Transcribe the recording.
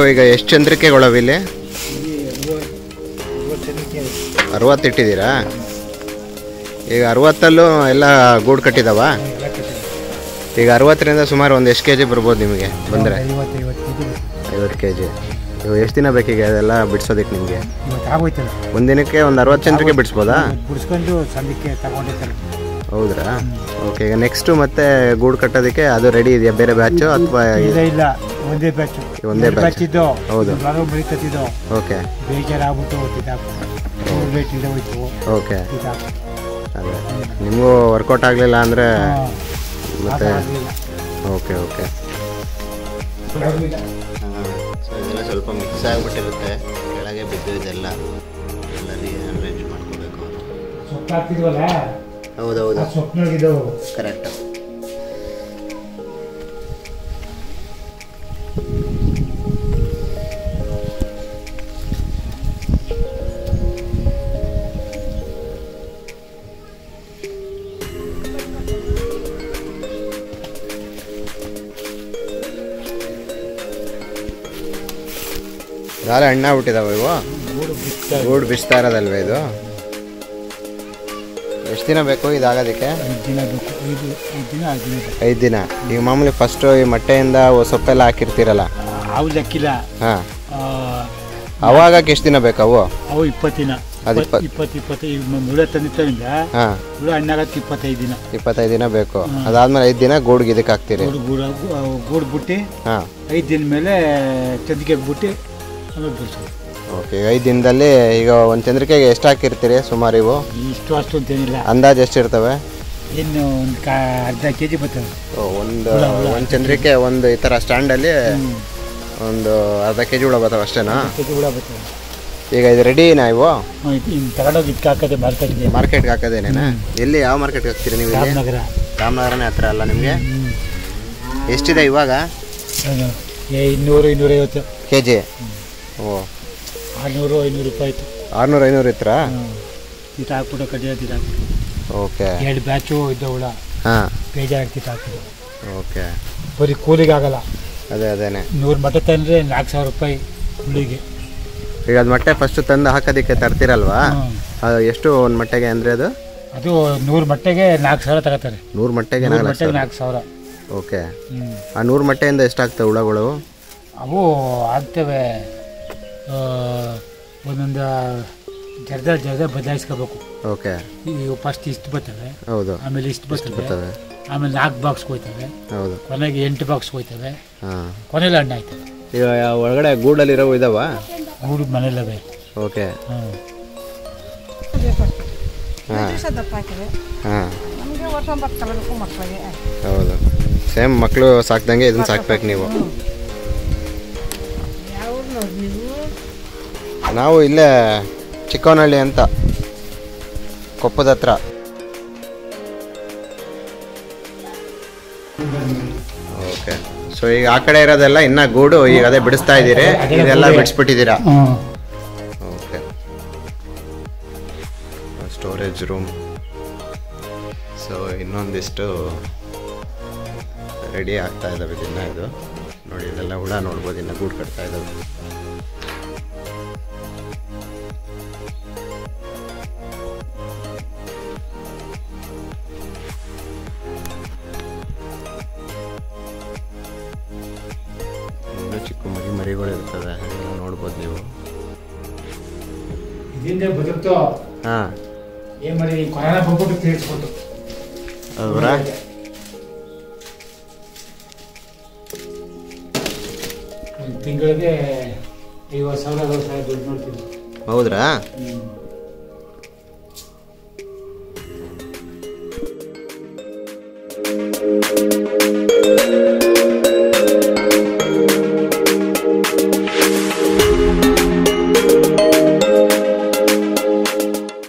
ಈಗ ಎಷ್ಟು ಚಂದ್ರಿಕೆಗಳವ ಇಲ್ಲಿ ಅರವತ್ತು ಇಟ್ಟಿದ್ದೀರಾ ಈಗ ಅರವತ್ತಲ್ಲೂ ಎಲ್ಲ ಗೂಡು ಕಟ್ಟಿದಾವ ಈಗ ಅರವತ್ತರಿಂದ ಸುಮಾರು ಒಂದು ಎಷ್ಟು ಕೆ ಜಿ ಬರ್ಬೋದು ನಿಮಗೆ ಬಂದರೆ ಐವತ್ತೈವತ್ತು ಕೆ ಜಿ ಐವತ್ತು ಕೆ ಜಿ ಇವು ಎಷ್ಟು ದಿನ ಬೇಕೀಗ ಅದೆಲ್ಲ ಬಿಡಿಸೋದಕ್ಕೆ ನಿಮಗೆ ಇವತ್ತು ಆಗೋಯ್ತಲ್ಲ ಒಂದಿನಕ್ಕೆ ಒಂದು ಅರವತ್ತು ಚಂದ್ರಿಕೆ ಬಿಡಿಸ್ಬೋದಾ ಬಿಡಿಸ್ಕೊಂಡು ಸಂದಕ್ಕೆ ತಗೊಂಡಿರ್ತಾರೆ ಹೌದ್ರಾ ಓಕೆ ಈಗ ನೆಕ್ಸ್ಟು ಮತ್ತೆ ಗೂಡು ಕಟ್ಟೋದಕ್ಕೆ ಅದು ರೆಡಿ ಇದೆಯಾ ಬೇರೆ ಬ್ಯಾಚು ಅಥವಾ ಇಲ್ಲ ಇಲ್ಲ ಒಂದೇ ಬ್ಯಾಚ್ ಒಂದೇ batch. ಬ್ಯಾಚ್ ಇದ್ದು ಹೌದು. ಬರೋ ಬೆಳಿತತ್ತಿದ್ದು ಓಕೆ ಬೇಜಾರಾಗ್ಬಿಟ್ಟು ಕಿತಾಕು ರೇಟ್ ಇಲ್ಲದೆ ಹೋಯ್ತು ಓಕೆ ಕಿತಾಕು ಅದೇ ನಿಮಗೂ ವರ್ಕೌಟ್ ಆಗಲಿಲ್ಲ ಅಂದರೆ ಮತ್ತೆ ಓಕೆ ಓಕೆ ಸೊ ಇದೆಲ್ಲ ಸ್ವಲ್ಪ ಮಿಕ್ಸ್ ಆಗಿಬಿಟ್ಟಿರುತ್ತೆ ಕೆಳಗೆ ಬಿದ್ದು ಇದೆಲ್ಲ ಎಲ್ಲ ಅರೇಂಜ್ ಮಾಡ್ಕೋಬೇಕು ಸೊಪ್ಪು ಹಾಕ್ತಿದ್ವಲ್ಲ ಹೌದೌದು ಆ ಸೊಪ್ಪಿನೊಳಗಿದ್ದವು ಕರೆಕ್ಟ್ ನಾಳೆ ಹಣ್ಣಾಗ್ಬಿಟ್ಟಿದಾವ ಇವು ಗೂಡು ಬಿಸ್ತಾ ಇರೋದಲ್ವೇ ಇದು ಎಷ್ಟು ದಿನ ಬೇಕು ಇದಾಗೋದಕ್ಕೆ ಐದು ದಿನ ಬೇಕು ಐದು ಐದು ದಿನ ಆರು ದಿನ ಬೇಕು ಐದು ದಿನ ಈಗ ಮಾಮೂಲಿ ಫಸ್ಟು ಈ ಮೊಟ್ಟೆಯಿಂದ ಒ- ಸೊಪ್ಪೆಲ್ಲ ಹಾಕಿರ್ತೀರಲ್ಲ ಅವು ಲೆಕ್ಕಿಲ್ಲ ಹಾಂ ಆ, ಅವಾಗ ಎಷ್ಟು ದಿನ ಬೇಕು ಅವು ಅವು ಇಪ್ಪತ್ತು ದಿನ ಅದು ಇಪ್ಪತ್ತು. ಇಪ್ಪತ್ತು ಇಪ್ಪತ್ತು ಈಗ ಮುಳೆ ತಂದಿದ್ದರಿಂದ ಹಾಂ ಮುಳೆ ಹಣ್ಣಾಗಕ್ಕೆ ಇಪ್ಪತ್ತೈದು ದಿನ ಇಪ್ಪತ್ತೈದು ದಿನ ಬೇಕು ಅದಾದ್ಮೇಲೆ ಐದು ದಿನ ಗೂಡ್ಗೆ ಇದಕ್ಕೆ ಹಾಕ್ತೀರಿ ಗೂಡು ಗೂಡು ಗೂಡು ಬಿಟ್ಟು ಹಾಂ ಐದು ದಿನ ಮೇಲೆ ಚಂದಿಗೆ ಬಿಟ್ಟು ಆಮೇಲೆ ಬಿಡಿಸೋದು ಓಕೆ ಐದು ದಿನದಲ್ಲಿ ಈಗ ಒಂದು ಚಂದ್ರಿಕೆಗೆ ಎಷ್ಟು ಹಾಕಿರ್ತೀರಿ ಸುಮಾರು ಇವು ಇಷ್ಟು ಅಷ್ಟು ಅಂತೇನಿಲ್ಲ ಅಂದಾಜು ಎಷ್ಟಿರ್ತವೆ ಇನ್ನು ಒಂದು ಕಾ ಅರ್ಧ ಕೆ ಜಿ ಬರ್ತದೆ ಓ, ಒಂದು ಒಂದು ಚಂದ್ರಿಕೆ ಒಂದು ಈ ಥರ ಸ್ಟ್ಯಾಂಡಲ್ಲಿ ಒಂದು ಅರ್ಧ ಕೆ ಜಿ ಹುಳ ಬರ್ತಾವೆ ಅಷ್ಟೇನಾ ಕೆ ಜಿ ಕೂಡ ಬರ್ತದೆ ಈಗ ಇದು ರೆಡಿನಾ ಇವು ಹ್ಮ್, ಇದು ಇನ್ನು ತಗೊಂಡೋಗಿ ಇದಕ್ಕೆ ಹಾಕೋದೆ ಮಾರ್ಕೆಟ್ಗೆ ಮಾರ್ಕೆಟ್ಗೆ ಹಾಕೋದೇನೇನಾ ಎಲ್ಲಿ ಯಾವ ಮಾರ್ಕೆಟ್ಗೆ ಹಾಕ್ತೀರಿ ನೀವು ಇಲ್ಲಿ ರಾಮನಗರ ರಾಮನಗರನೇ ಹತ್ರ ಅಲ್ಲ ನಿಮಗೆ ಹ್ಞೂ ಎಷ್ಟಿದೆ ಇವಾಗ ಏ ಇನ್ನೂರು ಇನ್ನೂರೈವತ್ತು ಕೆ ಜಿ ಓ ಆರುನೂರು ಐನೂರು ರೂಪಾಯಿ ಆಯಿತು ಆರುನೂರು ಐನೂರು ಇತ್ರಾ ಇದು ಹಾಕ್ಬಿಟ್ಟು ಕಡ್ಡಿ ಇದು ಹಾಕ್ಬಿಟ್ಟು ಓಕೆ ಎರಡು ಬ್ಯಾಚು ಇದ್ದ ಹುಳ ಹಾಂ ಬೇಜಾರಾಗ್ತಿತ್ತು ಹಾಕಿದ್ದು ಓಕೆ ಬರೀ ಕೂಲಿಗೆ ಆಗಲ್ಲ ಅದೇ ಅದೇನೆ ನೂರು ಮಟ್ಟ ತಂದರೆ ನಾಲ್ಕು ಸಾವಿರ ರೂಪಾಯಿ ಹುಳಿಗೆ ಈಗ ಅದು ಮೊಟ್ಟೆ ಫಸ್ಟ್ ತಂದು ಹಾಕೋದಕ್ಕೆ ತರ್ತೀರಲ್ವಾ ಹ್ಮ್. ಅದು ಎಷ್ಟು ಒಂದು ಮೊಟ್ಟೆಗೆ ಅಂದರೆ ಅದು ಅದು ನೂರು ಮಟ್ಟೆಗೆ ನಾಲ್ಕು ಸಾವಿರ ತಗೋತಾರೆ ನೂರು ಮೊಟ್ಟೆಗೆ ನೂರು ನಾಲ್ಕು ಮಟ್ಟೆಗೆ ಸಾವಿರ ನಾಲ್ಕು ಸಾವಿರ ಓಕೆ ಹ್ಞೂ ಆ ನೂರು ಮೊಟ್ಟೆಯಿಂದ ಎಷ್ಟಾಗ್ತವೆ ಹುಳಗಳು ಅವು ಆಗ್ತವೆ ಆ, ಒಂದೊಂದು ಜರ್ದ ಜರ್ದ ಬದಲಾಯಿಸ್ಕೋಬೇಕು ಓಕೆ ಈಗ ಫಸ್ಟ್ ಇಷ್ಟು ಬರ್ತವೆ ಹೌದು ಆಮೇಲೆ ಇಷ್ಟು ಬರ್ತವೆ ಬರ್ತವೆ ಆಮೇಲೆ ನಾಲ್ಕು ಬಾಕ್ಸ್ ಹೋಯ್ತವೆ ಹೌದು ಕೊನೆಗೆ ಎಂಟು ಬಾಕ್ಸ್ ಹೋಯ್ತವೆ ಹಾಂ ಕೊನೆಯಲ್ಲಿ ಹಣ್ಣು ಆಯ್ತವೆ ಈಗ ಒಳಗಡೆ ಗೂಡಲ್ಲಿರೋ ಇದಾವ ಗೂಡು ಮನೆಯಲ್ಲವೆ ಓಕೆ ಹ್ಞೂ ಹಾಂ ದಿವಸ ದಪ್ಪ ಹಾಕಿದೆ ಹಾಂ ನಮಗೆ ವರ್ಷ ಒಂಬತ್ತು ಕಲಬೇಕು ಮಕ್ಕಳಿಗೆ ಹೌದು ಸೇಮ್ ಮಕ್ಕಳು ಸಾಕ್ದಂಗೆ ಇದನ್ನ ಸಾಕ್ಬೇಕು ನೀವು ಯಾವ ನೋಡಿ ನೀವು ನಾವು ಇಲ್ಲೇ ಚಿಕ್ಕವನಹಳ್ಳಿ ಅಂತ ಕೊಪ್ಪದ ಹತ್ರ ಓಕೆ ಸೊ ಈಗ ಆ ಕಡೆ ಇರೋದೆಲ್ಲ ಇನ್ನ ಗೂಡು ಈಗ ಅದೇ ಬಿಡಿಸ್ತಾ ಇದ್ದೀರಿ ಇದೆಲ್ಲ ಬಿಡಿಸ್ಬಿಟ್ಟಿದ್ದೀರಾ ಹ್ಞೂ ಓಕೆ ಸ್ಟೋರೇಜ್ ರೂಮ್ ಸೊ ಇನ್ನೊಂದಿಷ್ಟು ರೆಡಿ ಆಗ್ತಾ ಇದ್ದಾವೆ ಇದನ್ನ ಇದು ನೋಡಿ ಇದೆಲ್ಲ ಹುಳ ನೋಡ್ಬೋದು ಇನ್ನು ಗೂಡು ಕಟ್ತಾ ಇದ್ದಾವೆ ಇನ್ನೂ ಚಿಕ್ಕ ಮರಿ ಮರಿಗಳು ಇರ್ತವೆ ಅದೆಲ್ಲ ನೋಡ್ಬೋದು ನೀವು ಇದರಿಂದ ಬದುಕ್ತು ಹಾಂ ಏನು ಮಾಡಿ ಕೊರೋನಾ ಬಂದ್ಬಿಟ್ಟು ತೀರಿಸ್ಬಿಟ್ಟು ಹೌದ್ರಾ ಒಂದು ತಿಂಗಳಿಗೆ ಐವತ್ತು ಸಾವಿರ ಅರವತ್ತು ಸಾವಿರ ದುಡ್ಡು ನೋಡ್ತಿದ್ವಿ ಹೌದ್ರಾ ಹ್ಞೂ